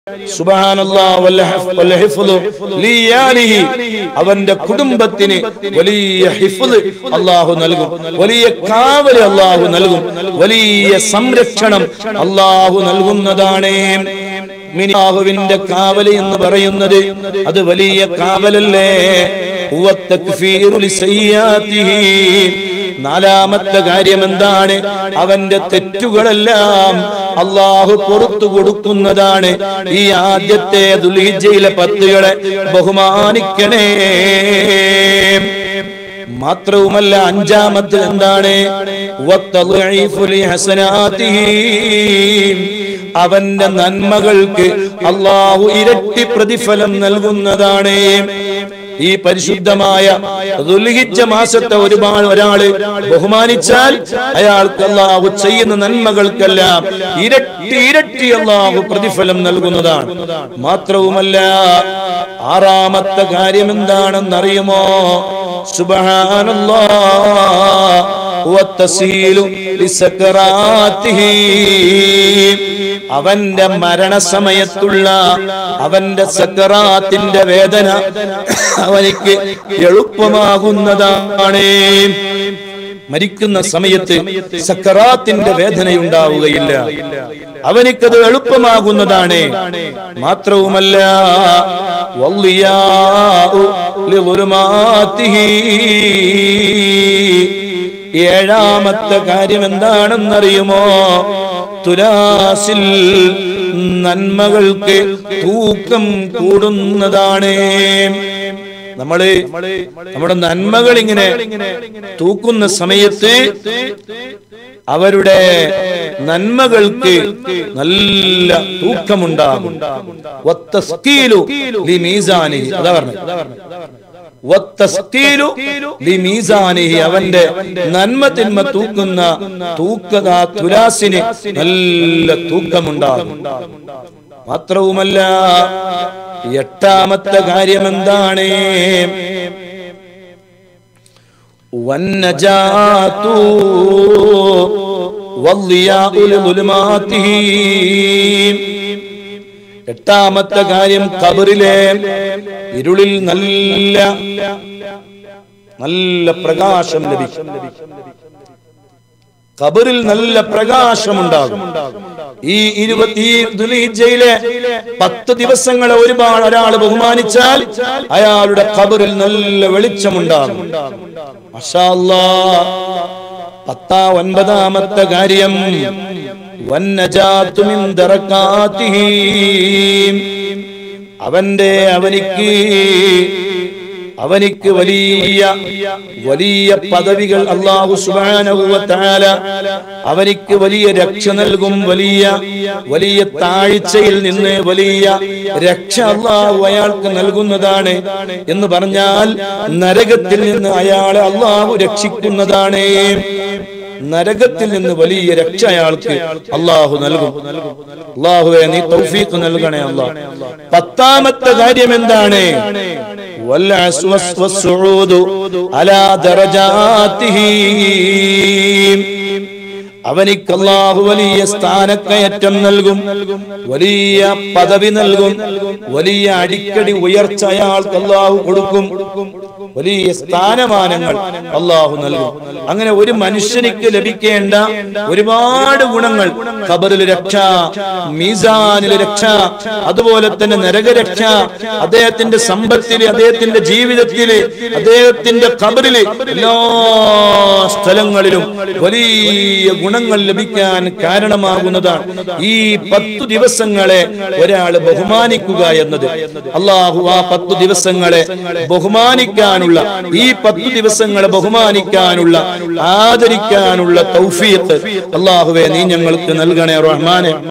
സുബ്ഹാനല്ലാഹ് വൽ ഹഫ്- വൽ ഹിഫ്ളു ലിയാലിഹി. അവന്റെ കുടുംബത്തിന് വലിയ ഹിഫ്ള് അള്ളാഹു നൽകും വലിയ കാവല് അള്ളാഹു നൽകും വലിയ സംരക്ഷണം അള്ളാഹു നൽകുന്നതാണ് മിനാഹുവിന്റെ കാവല് എന്ന് പറയുന്നത് അത് വലിയ കാവലല്ലേ ഹുവ തക്ഫീറു ലിസയ്യാത്തിഹി. നാലാമത്തെ കാര്യം എന്താണ് അവന്റെ തെറ്റുകളെല്ലാം അള്ളാഹു പുറത്തു കൊടുക്കുന്നതാണ് ഈ ആദ്യത്തെ ദുൽഹിജയിലെ പത്തുകളെ ബഹുമാനിക്കണേ മാത്രവുമല്ല അഞ്ചാമത്തെ എന്താണ് വത്തദ്ഈഫു ലിഹസനാതിഹി. അവന്റെ നന്മകൾക്ക് അള്ളാഹു ഇരട്ടി പ്രതിഫലം നൽകുന്നതാണ് ഈ പരിശുദ്ധമായ ദുൽഹിജ്ജ മാസത്തെ ഒരുപാട് ഒരാള് ബഹുമാനിച്ചാൽ അയാൾക്ക് അള്ളാഹു ചെയ്യുന്ന നന്മകൾക്കെല്ലാം ഇരട്ടി ഇരട്ടി അള്ളാഹു പ്രതിഫലം നൽകുന്നതാണ് മാത്രവുമല്ല ആറാമത്തെ കാര്യം എന്താണെന്നറിയുമോ സുബ്ഹാനല്ലാഹ് വത്തസീലു ലിസക്കറാത്തിഹി. അവന്റെ മരണസമയത്തുള്ള അവന്റെ സക്കറാത്തിന്റെ വേദന അവനിക്ക് എളുപ്പമാകുന്നതാണ് മരിക്കുന്ന സമയത്ത് സക്കറാത്തിന്റെ വേദനയുണ്ടാവുകയില്ല അവനിക്കത് എളുപ്പമാകുന്നതാണ് മാത്രവുമല്ല വള്ളിയാഉ ലിളുമാത്തിഹി. ഏഴാമത്തെ കാര്യം എന്താണെന്നറിയുമോ തുലാസിൽ നന്മകൾക്ക് തൂക്കം കൂടുന്നതാണ് നമ്മള് നമ്മുടെ നന്മകൾ ഇങ്ങനെ തൂക്കുന്ന സമയത്ത് അവരുടെ നന്മകൾക്ക് നല്ല തൂക്കമുണ്ടാകും വത്തസ്കീലു ലിമീസാനിഹി. അതാ പറഞ്ഞത് വത്തസ്കീലു ലിമീസാനിഹി. അവന്റെ നന്മ തിന്മ തൂക്കുന്ന തൂക്കത തുലാസിന് നല്ല തൂക്കമുണ്ടാകും മാത്രവുമല്ല എട്ടാമത്തെ കാര്യം എന്താണ് വന്നജാതു വള്ളിയാഉ ലിളുമാതിഹി. എട്ടാമത്തെ കാര്യം കബറിലെ ഇരുളിൽ നല്ല നല്ല പ്രകാശം ലഭിക്കും കബറിൽ നല്ല പ്രകാശമുണ്ടാകും ഈ ഇരുപത്തി ഈ ദുൽഹിജ്ജയിലെ പത്ത് ദിവസങ്ങളെ ഒരുപാട് ഒരാൾ ബഹുമാനിച്ചാൽ അയാളുടെ കബറിൽ നല്ല വെളിച്ചമുണ്ടാകും മാഷാ അല്ലാ. പത്താ ഒൻപതാമത്തെ കാര്യം വന്നജാത്തു മിൻ ദറകാതിഹി. അവന്റെ അവനിക്ക് അവനിക്ക് വലിയ വലിയ പദവികൾ അള്ളാഹു സുബ്ഹാനഹു വ തആല അവനിക്ക് വലിയ രക്ഷ നൽകും വലിയ വലിയ താഴ്ചയിൽ നിന്ന് വലിയ രക്ഷ അള്ളാഹു അയാൾക്ക് നൽകുന്നതാണ് എന്ന് പറഞ്ഞാൽ നരകത്തിൽ നിന്ന് അയാളെ അള്ളാഹു രക്ഷിക്കുന്നതാണ് നരകത്തിൽ നിന്ന് വലിയ രക്ഷ അയാൾക്ക് അള്ളാഹു നൽകും അള്ളാഹുവെ നീ തൗഫീഖ് നൽകണേ അള്ളാഹ് പത്താമത്തെ കാര്യം എന്താണ് والعسوس والصعود على درجاته അവനിക്ക് അള്ളാഹു വലിയ സ്ഥാനക്കയറ്റം നൽകും വലിയ പദവി നൽകും വലിയ അടിക്കടി ഉയർച്ച അയാൾക്ക് അള്ളാഹു കൊടുക്കും വലിയ സ്ഥാനമാനങ്ങൾ അള്ളാഹു നൽകും അങ്ങനെ ഒരു മനുഷ്യനിക്ക് ലഭിക്കേണ്ട ഒരുപാട് ഗുണങ്ങൾ ഖബറിൽ രക്ഷ മീസാനിൽ രക്ഷ അതുപോലെ തന്നെ നരകരക്ഷ അദ്ദേഹത്തിന്റെ സമ്പത്തില് അദ്ദേഹത്തിന്റെ ജീവിതത്തില് അദ്ദേഹത്തിന്റെ ഖബറില് എല്ലാ സ്ഥലങ്ങളിലും വലിയ ഗുണങ്ങൾ ലഭിക്കാൻ കാരണമാകുന്നതാണ് ഈ പത്തു ദിവസങ്ങളെ ഒരാൾ ബഹുമാനിക്കുക എന്നത് അള്ളാഹു ആ പത്തു ദിവസങ്ങളെ ബഹുമാനിക്കാനുള്ള ഈ പത്തു ദിവസങ്ങളെ ബഹുമാനിക്കാനുള്ള ആദരിക്കാനുള്ള തൗഫീഖ് അള്ളാഹുവെ നീ ഞങ്ങൾക്ക് നൽകണേ റഹ്മാനെ